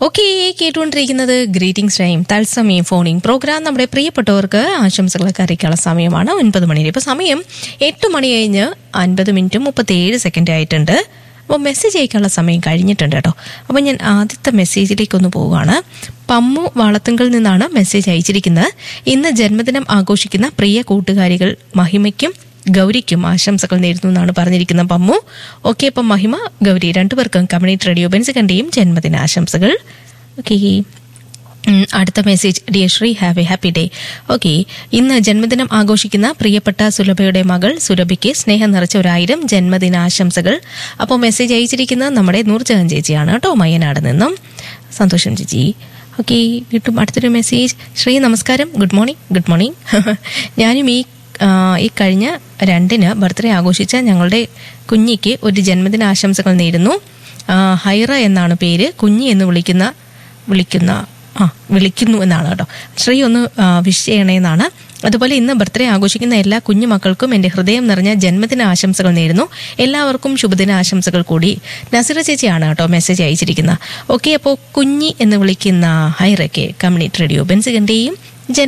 okay കേട്ടുകൊണ്ടിരിക്കുന്നത് greetings time തത്സമയം phoning programme നമ്മുടെ പ്രിയപ്പെട്ടവർക്ക് ആശംസകളൊക്കെ അറിയിക്കാനുള്ള സമയമാണ് ഒൻപത് മണി ഇപ്പോൾ സമയം എട്ട് മണി കഴിഞ്ഞ് അൻപത് മിനിറ്റും മുപ്പത്തേഴ് സെക്കൻഡ് ആയിട്ടുണ്ട് അപ്പോൾ മെസ്സേജ് അയക്കാനുള്ള സമയം കഴിഞ്ഞിട്ടുണ്ട് കേട്ടോ അപ്പോൾ ഞാൻ ആദ്യത്തെ മെസ്സേജിലേക്കൊന്ന് പോവുകയാണ് പമ്മു വളത്തുങ്കിൽ നിന്നാണ് മെസ്സേജ് അയച്ചിരിക്കുന്നത് ഇന്ന് ജന്മദിനം ആഘോഷിക്കുന്ന പ്രിയ കൂട്ടുകാരികൾ മഹിമയ്ക്കും ഗൗരിക്കും ആശംസകൾ നേരുന്നു എന്നാണ് പറഞ്ഞിരിക്കുന്ന പമ്മു ഓക്കെ അപ്പം മഹിമ ഗൗരി രണ്ടുപേർക്കും കമ്മ്യൂണിറ്റി റേഡിയോ ബെൻസികന്റെയും ജന്മദിന ആശംസകൾ ഓക്കെ അടുത്ത message dear Sree have a happy day okay ഇന്ന് ജന്മദിനം ആഘോഷിക്കുന്ന പ്രിയപ്പെട്ട സുലഭയുടെ മകൾ സുരഭിക്ക് സ്നേഹം നിറച്ച ഒരായിരം ജന്മദിന ആശംസകൾ അപ്പോൾ മെസ്സേജ് അയച്ചിരിക്കുന്നത് നമ്മുടെ നൂർജഹാൻ ചേച്ചിയാണ് കേട്ടോ മയ്യനാട് നിന്നും സന്തോഷം ചേച്ചി ഓക്കെ വീണ്ടും അടുത്തൊരു മെസ്സേജ് ശ്രീ നമസ്കാരം ഗുഡ് മോർണിംഗ് ഗുഡ് മോർണിംഗ് ഞാനും ഈ ആ, ഈ കഴിഞ്ഞ രണ്ടിന് ബർത്ത്ഡേ ആഘോഷിച്ച ഞങ്ങളുടെ കുഞ്ഞിക്ക് ഒരു ജന്മദിന ആശംസകൾ നേരുന്നു ആ, ഹൈറ എന്നാണ് പേര് കുഞ്ഞി എന്ന് വിളിക്കുന്ന വിളിക്കുന്ന ആ വിളിക്കുന്നു എന്നാണ് കേട്ടോ ശ്രീ ഒന്ന് ആ, വിഷ് ചെയ്യണേന്നാണ് അതുപോലെ ഇന്ന് ബർത്ത്ഡേ ആഘോഷിക്കുന്ന എല്ലാ കുഞ്ഞു മക്കൾക്കും എൻ്റെ ഹൃദയം നിറഞ്ഞ ജന്മദിന ആശംസകൾ നേരുന്നു എല്ലാവർക്കും ശുഭദിന ആശംസകൾ കൂടി നസിറ ചേച്ചിയാണ് കേട്ടോ മെസ്സേജ് അയച്ചിരിക്കുന്നത് ഓക്കെ അപ്പോൾ കുഞ്ഞി എന്ന് വിളിക്കുന്ന ഹൈറയ്ക്ക് കമ്മ്യൂണിറ്റി റേഡിയോ ബെൻസികന്റെയും